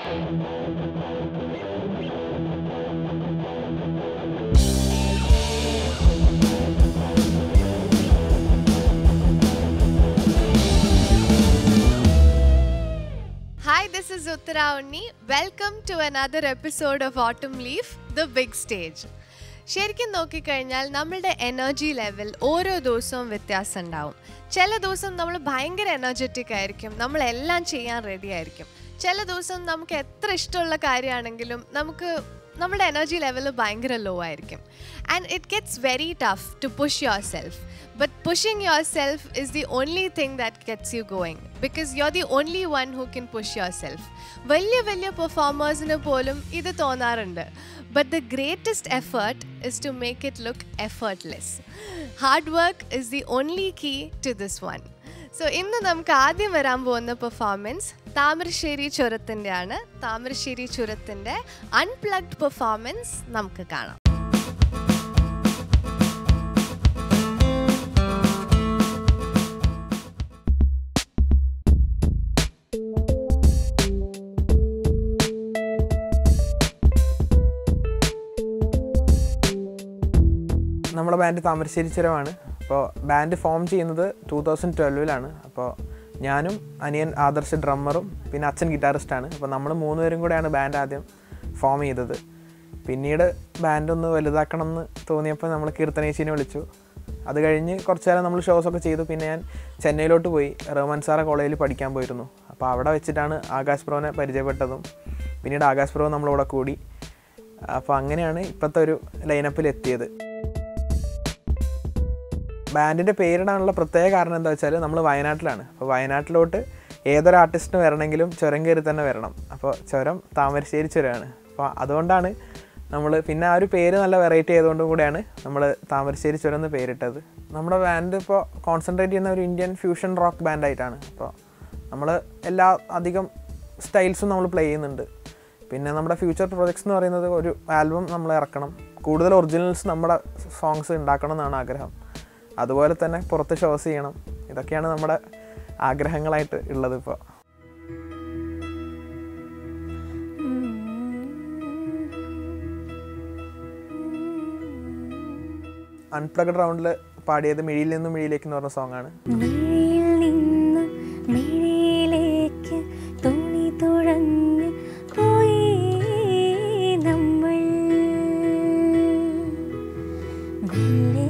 Hi, this is Uttara Unni. Welcome to another episode of Autumn Leaf, The Big Stage. ശരിക്കും നോക്കിക്കഴിഞ്ഞാൽ നമ്മളുടെ energy level ഓരോ ദിവസവും വ്യത്യാസം ഉണ്ടാവും ചില ദിവസം നമ്മൾ ഭയങ്കര എനർജറ്റിക് ആയിരിക്കും നമ്മളെല്ലാം ചെയ്യാൻ റെഡി ആയിരിക്കും ചില ദിവസം നമുക്ക് എത്ര ഇഷ്ടമുള്ള കാര്യമാണെങ്കിലും നമുക്ക് നമ്മുടെ എനർജി ലെവൽ ഭയങ്കര ലോ ആയിരിക്കും and it gets very tough to push yourself but pushing yourself is the only thing that gets you going because you are the only one who can push yourself വലിയ വലിയ പെർഫോമേഴ്സിന് പോലും ഇത് തോന്നാറുണ്ട് but the greatest effort is to make it look effortless hard work is the only key to this one so ഇന്ന് നമുക്ക് ആദ്യം വരാൻ പോകുന്ന പെർഫോമൻസ് താമരശ്ശേരി ചുരത്തിൻ്റെ ആണ് താമരശ്ശേരി ചുരത്തിൻ്റെ അൺപ്ലഗ്ഡ് പെർഫോമൻസ് നമുക്ക് കാണാം നമ്മുടെ ബാൻഡ് താമരശ്ശേരി ചുരമാണ് അപ്പോൾ ബാൻഡ് ഫോം ചെയ്യുന്നത് ടൂ തൗസൻഡ് ട്വൽവിലാണ് അപ്പോൾ ഞാനും അനിയൻ ആദർശ് ഡ്രമ്മറും പിന്നെ അച്ഛൻ ഗിറ്റാറിസ്റ്റാണ് അപ്പോൾ നമ്മൾ മൂന്നുപേരും കൂടെയാണ് ബാൻഡ് ആദ്യം ഫോം ചെയ്തത് പിന്നീട് ബാൻഡ് ഒന്ന് വലുതാക്കണം എന്ന് തോന്നിയപ്പോൾ നമ്മൾ കീർത്തനേശിനെ വിളിച്ചു അത് കഴിഞ്ഞ് കുറച്ച് നേരം നമ്മൾ ഷോസൊക്കെ ചെയ്തു പിന്നെ ഞാൻ ചെന്നൈയിലോട്ട് പോയി റഹ്മാൻ സാറ കോളേജിൽ പഠിക്കാൻ പോയിരുന്നു അപ്പോൾ അവിടെ വെച്ചിട്ടാണ് ആകാശ് പ്രോനെ പരിചയപ്പെട്ടതും പിന്നീട് ആകാശ് പ്രോ നമ്മളിവിടെ കൂടി അപ്പോൾ അങ്ങനെയാണ് ഇപ്പോഴത്തെ ഒരു ലൈനപ്പിൽ എത്തിയത് ബാൻഡിൻ്റെ പേരിടാനുള്ള പ്രത്യേക കാരണം എന്താ വെച്ചാൽ നമ്മൾ വയനാട്ടിലാണ് അപ്പോൾ വയനാട്ടിലോട്ട് ഏതൊരു ആർട്ടിസ്റ്റിന് വരണമെങ്കിലും ചുരം കയറി തന്നെ വരണം അപ്പോൾ ചുരം താമരശ്ശേരി ചുരമാണ് അപ്പോൾ അതുകൊണ്ടാണ് നമ്മൾ പിന്നെ ആ ഒരു പേര് നല്ല വെറൈറ്റി ആയതുകൊണ്ടും കൂടെയാണ് നമ്മൾ താമരശ്ശേരി ചുരം എന്ന് പേരിട്ടത് നമ്മുടെ ബാൻഡ് ഇപ്പോൾ കോൺസെൻട്രേറ്റ് ചെയ്യുന്ന ഒരു ഇന്ത്യൻ ഫ്യൂഷൻ റോക്ക് ബാൻഡായിട്ടാണ് അപ്പോൾ നമ്മൾ എല്ലാ അധികം സ്റ്റൈൽസും നമ്മൾ പ്ലേ ചെയ്യുന്നുണ്ട് പിന്നെ നമ്മുടെ ഫ്യൂച്ചർ പ്രൊജക്ട്സ് എന്ന് പറയുന്നത് ഒരു ആൽബം നമ്മൾ ഇറക്കണം കൂടുതൽ ഒറിജിനൽസ് നമ്മുടെ സോങ്സ് ഉണ്ടാക്കണം എന്നാണ് ആഗ്രഹം അതുപോലെ തന്നെ പുറത്ത് ഷോസ് ചെയ്യണം ഇതൊക്കെയാണ് നമ്മുടെ ആഗ്രഹങ്ങളായിട്ട് ഉള്ളത് ഇപ്പോൾ അൺപ്ലഗ്ഡ് റൗണ്ടിൽ പാടിയത് മിഴിയിൽ നിന്നും മിഴിയിലേക്ക് എന്ന് പറഞ്ഞ സോങ്ങാണ് മിഴിയിൽ നിന്ന് മിഴിയിലേക്ക് തുണി തുഴഞ്ഞ് പോയി നമ്മൾ മെല്ലെ.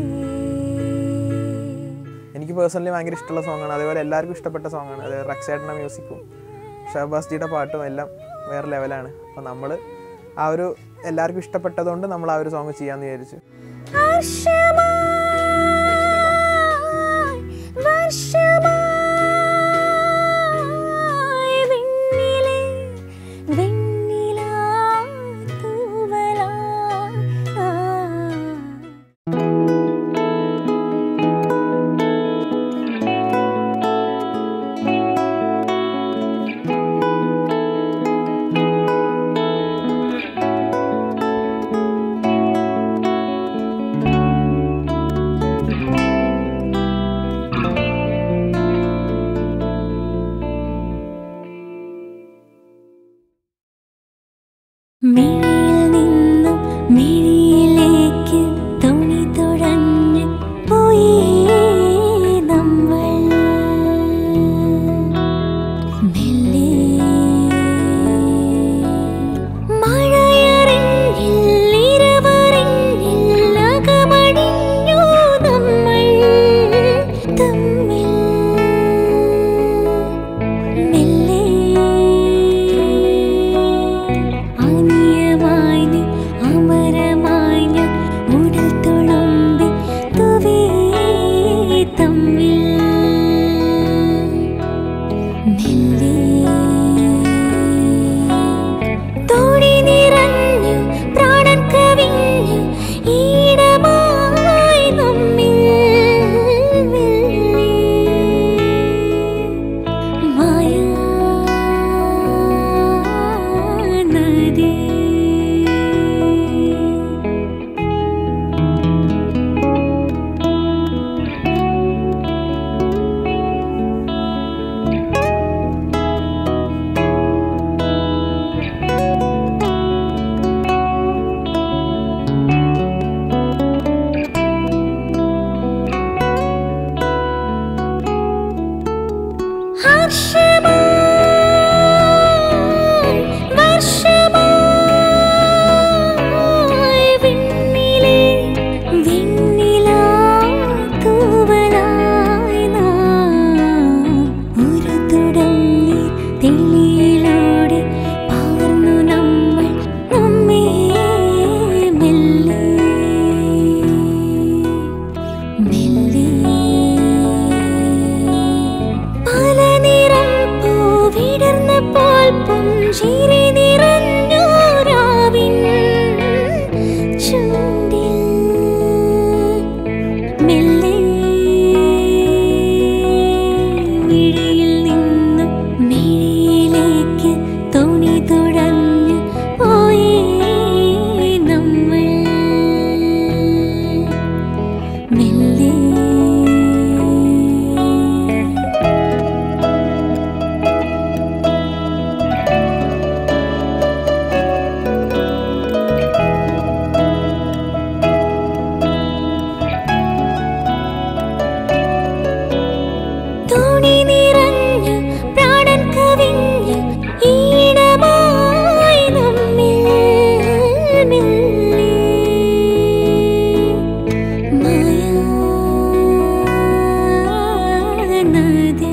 എനിക്ക് പേഴ്സണലി ഭയങ്കര ഇഷ്ടമുള്ള സോങ്ങാണ് അതേപോലെ എല്ലാവർക്കും ഇഷ്ടപ്പെട്ട സോങ്ങാണ് അത് റക്സേട്ടൻ്റെ മ്യൂസിക്കും ഷഹബാസ് ജിയുടെ പാട്ടും എല്ലാം വേറെ ലെവലാണ് അപ്പോൾ നമ്മൾ ആ ഒരു എല്ലാവർക്കും ഇഷ്ടപ്പെട്ടതുകൊണ്ട് നമ്മൾ ആ ഒരു സോങ് ചെയ്യാമെന്ന് വിചാരിച്ചു വർഷമായി വർഷമായി വെണ്ണിലെ വെണ്ണിലാ തൂവലായി ആ. ആ ചിരി നിറഞ്ഞോരാവിൻ ചുണ്ടിൽ മെല്ലെ മിഴിയിൽ നിന്നും മിഴിയിലേക്ക് തോണി തുഴഞ്ഞു പോയേ നമ്മൾ മെല്ലെ തോണി നിറഞ്ഞു പ്രാണൻ കവിഞ്ഞു ഈണമായി നമ്മിൽ മെല്ലെ Mayanadi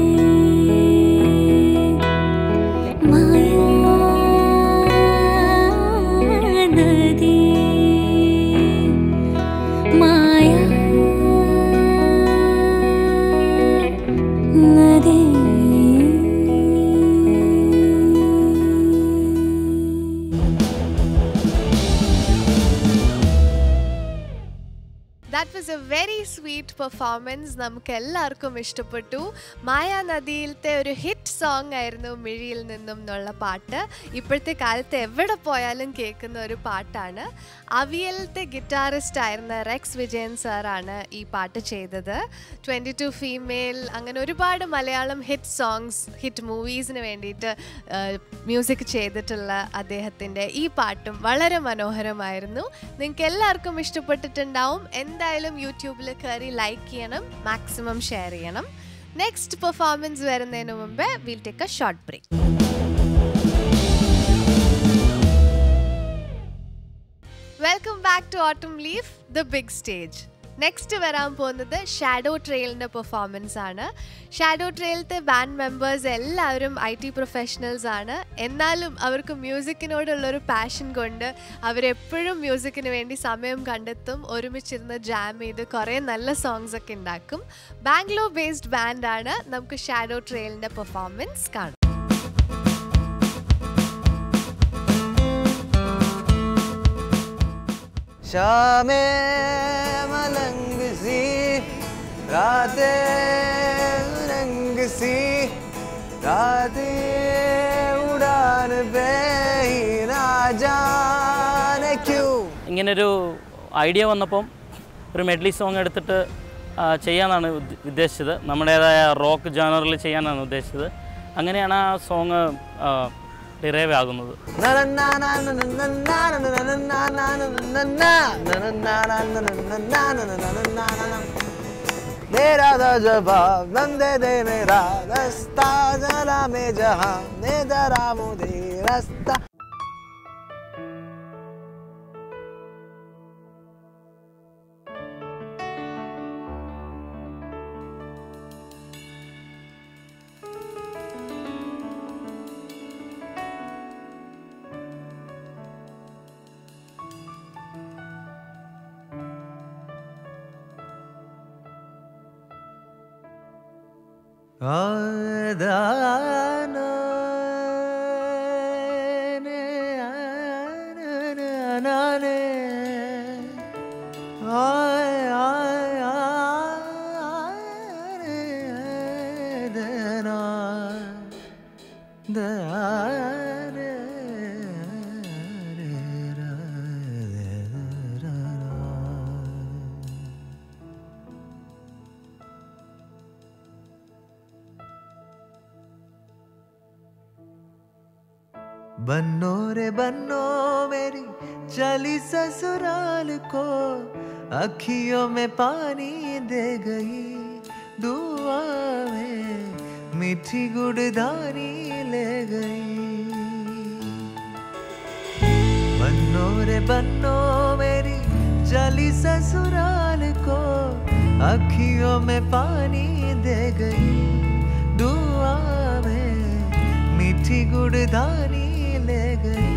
Mayanadi Maya Nadi that was a very sweet performance നമുക്ക് എല്ലാവർക്കും ഇഷ്ടപ്പെട്ടു മായ നദിയിലത്തെ ഒരു ഹിറ്റ് സോങ് ആയിരുന്നു മിഴിയിൽ നിന്നും എന്നുള്ള പാട്ട് ഇപ്പോഴത്തെ കാലത്ത് എവിടെ പോയാലും കേൾക്കുന്ന ഒരു പാട്ടാണ് അവിയലത്തെ ഗിറ്റാറിസ്റ്റ് ആയിരുന്ന റെക്സ് വിജയൻ സാറാണ് ഈ പാട്ട് ചെയ്തത് ട്വൻറ്റി ടു ഫീമെയിൽ അങ്ങനെ ഒരുപാട് മലയാളം ഹിറ്റ് സോങ്സ് ഹിറ്റ് മൂവീസിന് വേണ്ടിയിട്ട് മ്യൂസിക് ചെയ്തിട്ടുള്ള അദ്ദേഹത്തിൻ്റെ ഈ പാട്ടും വളരെ മനോഹരമായിരുന്നു നിങ്ങൾക്ക് എല്ലാവർക്കും ഇഷ്ടപ്പെട്ടിട്ടുണ്ടാവും എന്തായാലും യൂട്യൂബിൽ കയറി ലൈക്ക് ചെയ്യണം മാക്സിമം ഷെയർ ചെയ്യണം നെക്സ്റ്റ് പെർഫോമൻസ് വരുന്നതിന് മുമ്പേ will take a short break welcome back to ഓട്ടം leaf the big stage next വരാൻ പോകുന്നത് ഷാഡോ ട്രെയിലിൻ്റെ പെർഫോമൻസ് ആണ് ഷാഡോ ട്രെയിലത്തെ ബാൻഡ് മെമ്പേഴ്സ് എല്ലാവരും ഐ ടി പ്രൊഫഷണൽസ് ആണ് എന്നാലും അവർക്ക് മ്യൂസിക്കിനോടുള്ളൊരു പാഷൻ കൊണ്ട് അവരെപ്പോഴും മ്യൂസിക്കിന് വേണ്ടി സമയം കണ്ടെത്തും ഒരുമിച്ചിരുന്ന് ജാം ചെയ്ത് കുറേ നല്ല സോങ്സ് ഒക്കെ ഉണ്ടാക്കും ബാംഗ്ലൂർ ബേസ്ഡ് ബാൻഡാണ് നമുക്ക് ഷാഡോ ട്രെയിലിൻ്റെ പെർഫോമൻസ് കാണാം शामे मलंग सी रातें रंग सी रातें उड़ान पे ही ना जाने क्यों ഇങ്ങനൊരു ഐഡിയ വന്നപ്പം ഒരു മെഡ്ലി സോങ് എടുത്തിട്ട് ആ, ചെയ്യാനാണ് ഉദ്ദ- ഉദ്ദേശിച്ചത് നമ്മുടേതായ റോക്ക് ജാനറിൽ ചെയ്യാനാണ് ഉദ്ദേശിച്ചത് അങ്ങനെയാണ് ആ സോങ് ഡിറൈവ് ആകുന്നത് मेरा था जवाब नंदे दे मेरा रास्ता जरा में जहां ने जरा मुझे रास्ता बन्नो रे बन्नो मेरी चली ससुराल को अखियों में पानी दे गई दुआ में मीठी गुड़दानी ले गई बन्नो रे बन्नो मेरी चली ससुराल को अखियों में पानी दे गई दुआ में मीठी गुड़दानी ले गई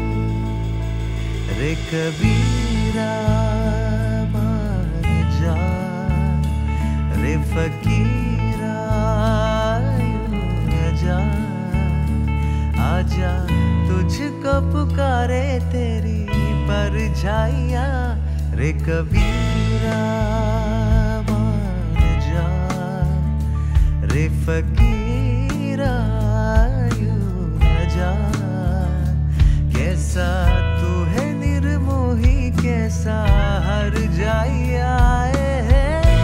रे कबीरा मान जा रे फकीरा यूं न जा आजा तो पुकारे तेरी परछाइया रे कबीरा मान जा रे फकीरा यूं न जा कैसा तू है निर्मोही कैसा हर जाइया है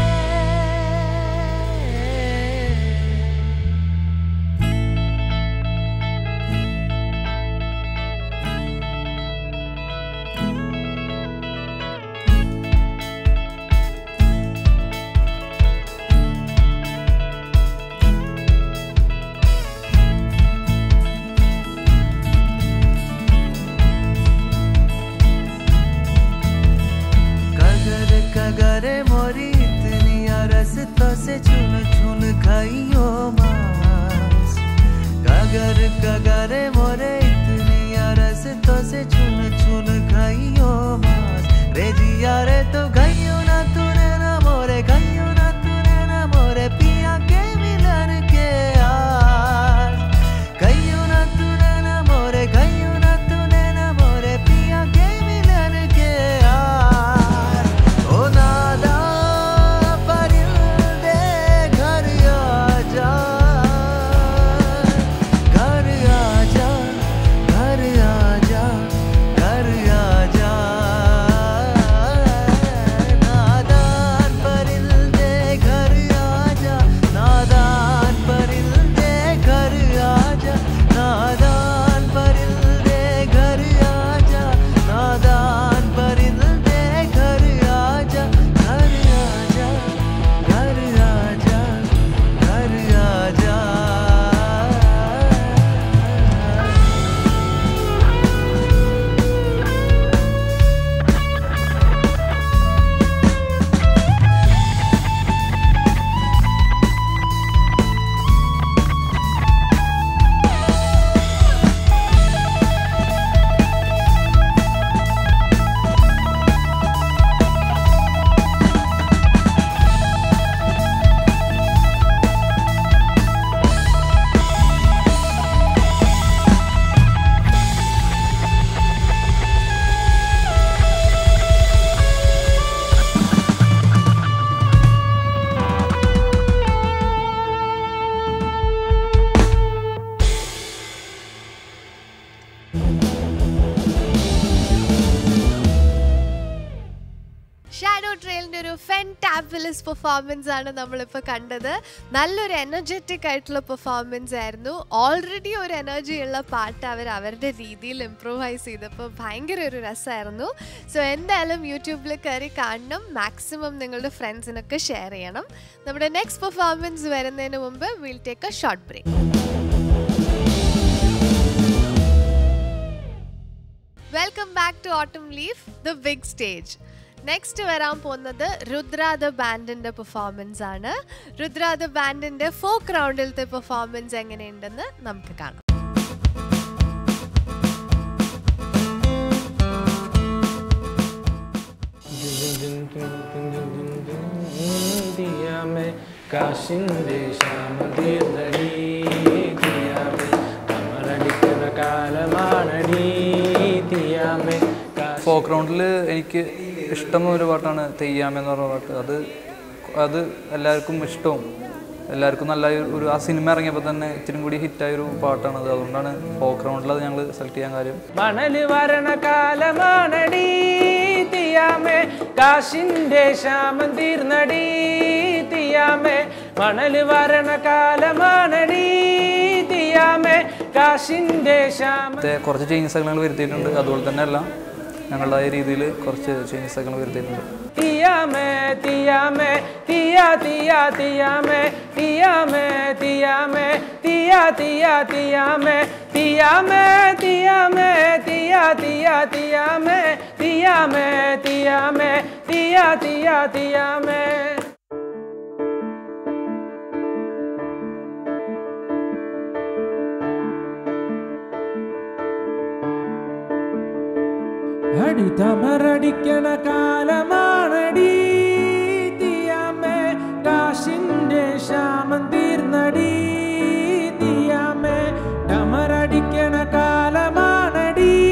कगर कगरे मोरी इतनी रस्तों से चुन चुन खाइयो मांस कगर कगरे मोरे इतनी रस्तों से चुन चुन खाइयो मांस रे जिया रे तो गइयो ना तूने ना मोरे गइयो ना तूने ना मोरे पिया के मिलन के आस गइयो ना तूने ना मोरे गइयो ना तूने ना मोरे पिया के मिलन के आस ओ नादा परिंदे घर आजा घर आजा घर आजा घर आजा नादान परिंदे घर आजा नादान परिंदे घर आजा नादान परिंदे घर आजा नादान परिंदे घर आजा घर आजा घर आजा घर आजा ഷാഡോ ട്രെയിലിന്റെ ഒരു ഫെൻടാബുലസ് പെർഫോമൻസ് ആണ് നമ്മളിപ്പോൾ കണ്ടത് നല്ലൊരു എനർജറ്റിക് ആയിട്ടുള്ള പെർഫോമൻസ് ആയിരുന്നു ഓൾറെഡി ഒരു എനർജി ഉള്ള പാട്ട് അവർ അവരുടെ രീതിയിൽ ഇംപ്രൂവൈസ് ചെയ്തപ്പോൾ ഭയങ്കര ഒരു രസമായിരുന്നു സോ എന്തായാലും യൂട്യൂബിൽ കയറി കാണണം മാക്സിമം നിങ്ങളുടെ ഫ്രണ്ട്സിനൊക്കെ ഷെയർ ചെയ്യണം നമ്മുടെ നെക്സ്റ്റ് പെർഫോമൻസ് വരുന്നതിന് മുമ്പ് will take a short break welcome back to ഓട്ടം leaf the big stage next വരാൻ പോകുന്നത് രുദ്ര ദ ബാൻഡിന്റെ പെർഫോമൻസ് ആണ് രുദ്ര ദ ബാൻഡിന്റെ ഫോക്ക് റൗണ്ടിലത്തെ പെർഫോമൻസ് എങ്ങനെയുണ്ടെന്ന് നമുക്ക് കാണാം കാശിന്റെ ശ്യാമതീർന്നടി തീയാമേ കമറടിക്കുന്ന കാലമാണടി തീയാമേ ഫോക്ക് റൗണ്ടിൽ എനിക്ക് ഇഷ്ടമുള്ള ഒരു പാട്ടാണ് തെയ്യാമ എന്ന് പറഞ്ഞ പാട്ട് അത് അത് എല്ലാവർക്കും ഇഷ്ടവും എല്ലാവർക്കും നല്ല ഒരു ആ സിനിമ ഇറങ്ങിയപ്പോൾ തന്നെ ഇത്തിരി കൂടി ഹിറ്റായ ഒരു പാട്ടാണത് അതുകൊണ്ടാണ് ഫോക്ക് റൗണ്ടിൽ അത് ഞങ്ങൾ സെലക്ട് ചെയ്യാൻ കാര്യം മണല് വരണ കാലമാണടി തീയാമേ കാശിന്റെ ശ്യാമം തീർന്നടി തീയാമേ മണല് വരണ കാലമാണടി തീയാമേ കാശിന്റെ ശ്യാമം മറ്റേ കുറച്ച് ചേഞ്ചസ് ഒക്കെ ഞങ്ങൾ വരുത്തിയിട്ടുണ്ട് അതുപോലെ തന്നെ എല്ലാം ഞങ്ങളുടേതായ രീതിയിൽ കുറച്ച് ചേഞ്ചസ് ഒക്കെ ഞങ്ങൾ വരുത്തിയിട്ടുണ്ട് തീയാമേ തീയാമേ തീയാ തീയാ തീയാമേ തീയാമേ തീയാമേ തീയാ തീയാ തീയാമേ തീയാമേ തീയാമേ തീയാ തീയാ തീയാമേ തീയാമേ തീയാമേ തീയാ തീയാ തീയാമേ അടിതമറടിക്കണ കാലമാണടി തീയാമേ കാശിന്റെ ശ്യാമം തീർന്നടി തീയാമേ ഡമറടിക്കണ കാലമാണടി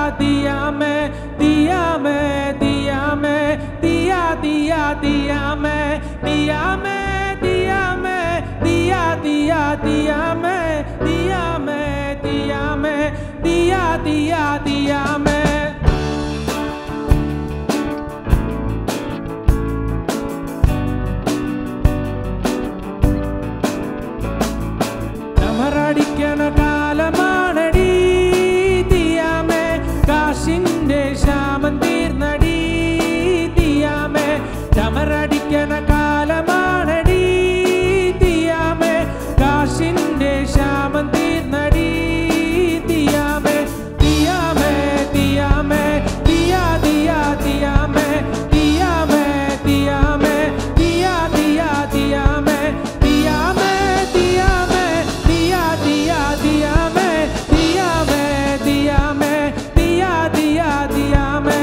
दिया मैं दिया मैं दिया मैं दिया दिया दिया मैं दिया मैं दिया मैं दिया दिया दिया मैं दिया मैं दिया मैं दिया दिया दिया मैं ചമറടിക്കണ കാലമാണടി തീയാമേ കാശിന്റെ ക്ഷാമം തീർന്നടി തീയാമേ ചമറടിക്കണ കാലമാണടി തീയാമേ കാശിന്റെ ക്ഷാമം തീർന്നടി തീയാമേ തീയാമേ തീയാമേ തീയാ തീയാ തീയാമേ തീയാമേ തീയാമേ തീയാ തീയാ തീയാമേ തീയാമേ തീയാമേ തീയാ തീയാ തീയാമേ തീയാമേ തീയാമേ തീയാ തീയാ തീയാമേ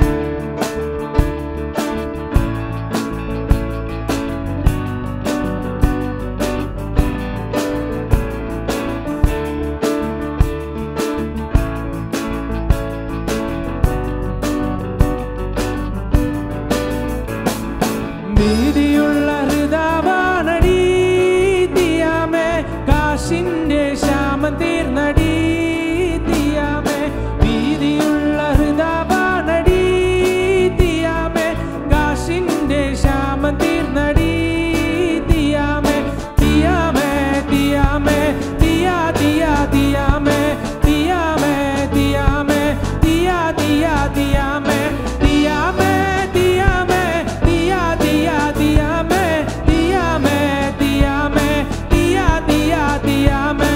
നീതിയുള്ള ഹൃദാവാണടി തീയാമേ കാശിന്റെ ക്ഷാമം തീർന്നടി തീയാമേ നീതിയുള്ള ഹൃദാവാണടി തീയാമേ കാശിന്റെ ക്ഷാമം തീർന്നടി തീയാമേ തീയാമേ തീയാമേ തീയാ തീയാ തീയാമേ തീയാമേ തീയാമേ തീയാ തീയാ തീയാമേ തീയാമേ തീയാമേ തീയാ തീയാ തീയാമേ തീയാമേ തീയാമേ തീയാ തീയാ തീയാമേ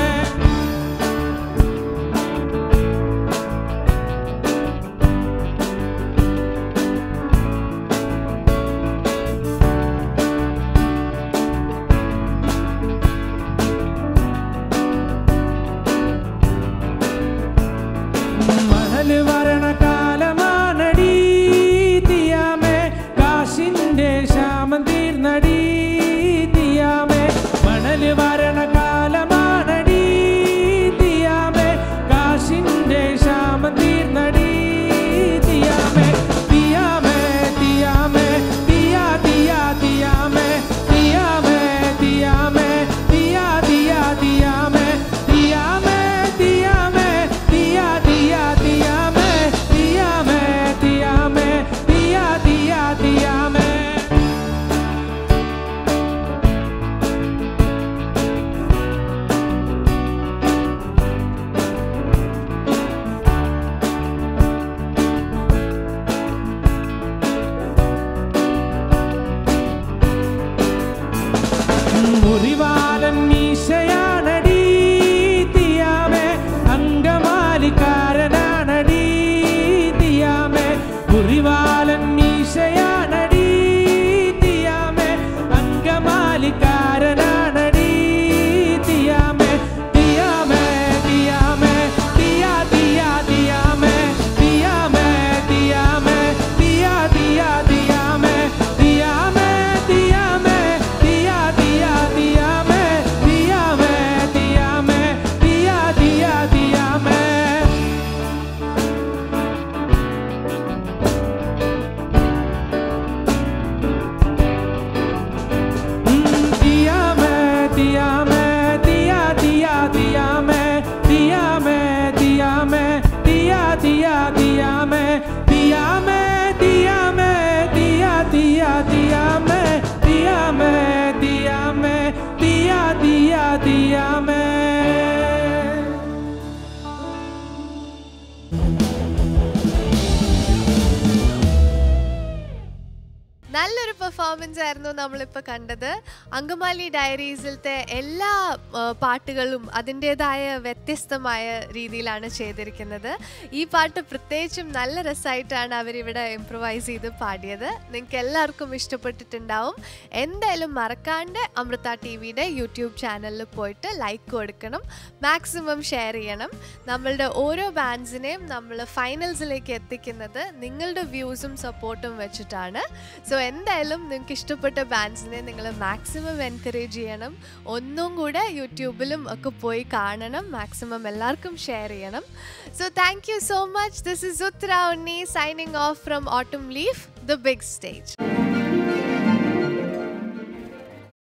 മണല് വരണ കാലമാണടി തീയാമേ കാശിന്റെ ക്ഷാമം തീർന്നടി തീയാമേ മണല് വരണ കാലമാണടി തീയാമേ കാശിന്റെ ക്ഷാമം തീർന്നടി തീയാമേ തീയാമേ തീയാമേ തീയാ തീയാ തീയാമേ തീയാമേ തീയാമേ തീയാ തീയാ തീയാമേ തീയാമേ തീയാമേ തീയാ തീയാ തീയാമേ തീയാമേ തീയാമേ തീയാ തീയാ തീയാമേ മുറിവാലൻ മീശയാണടി തീയാമേ അങ്കമാലിക്കാരനാണടി തീയാമേ മുറിവാലൻ മീശയാണടി തീയാമേ അങ്കമാലിക്കാരനാണടി തീയാമേ തീയാമേ തീയാമേ തീയാ തീയാ തീയാമേ തീയാമേ തീയാമേ തീയാ തീയാ തീയാമേ തീയാമേ തീയാമേ തീയാ തീയാ തീയാമേ തീയാമേ തീയാമേ തീയാ തീയാ തീയാമേ Díame, díame, día, día, díame, díame, díame, día, día, díame, díame, díame, día, día, díame, díame, díame, día, día, díame. നല്ലൊരു പെർഫോമൻസ് ആയിരുന്നു നമ്മളിപ്പോൾ കണ്ടത് അങ്കമാലി ഡയറീസിലത്തെ എല്ലാ ആ, പാട്ടുകളും അതിൻ്റെതായ വ്യത്യസ്തമായ രീതിയിലാണ് ചെയ്തിരിക്കുന്നത് ഈ പാട്ട് പ്രത്യേകിച്ചും നല്ല രസമായിട്ടാണ് അവരിവിടെ ഇംപ്രവൈസ് ചെയ്ത് പാടിയത് നിങ്ങൾക്ക് എല്ലാവർക്കും ഇഷ്ടപ്പെട്ടിട്ടുണ്ടാവും എന്തായാലും മറക്കാണ്ട് അമൃത ടി വിയുടെ യൂട്യൂബ് ചാനലിൽ പോയിട്ട് ലൈക്ക് കൊടുക്കണം മാക്സിമം ഷെയർ ചെയ്യണം നമ്മളുടെ ഓരോ ബാൻഡ്സിനെയും നമ്മൾ ഫൈനൽസിലേക്ക് എത്തിക്കുന്നത് നിങ്ങളുടെ വ്യൂസും സപ്പോർട്ടും വെച്ചിട്ടാണ് സോ എന്തായാലും എന്തായാലും നിങ്ങൾക്ക് ഇഷ്ടപ്പെട്ട ബാൻഡ്സിനെ നിങ്ങൾ മാക്സിമം എൻകറേജ് ചെയ്യണം ഒന്നും കൂടെ യൂട്യൂബിലും ഒക്കെ പോയി കാണണം മാക്സിമം എല്ലാവർക്കും ഷെയർ ചെയ്യണം so thank you so much this is Uthara Unni signing off from autumn leaf the big stage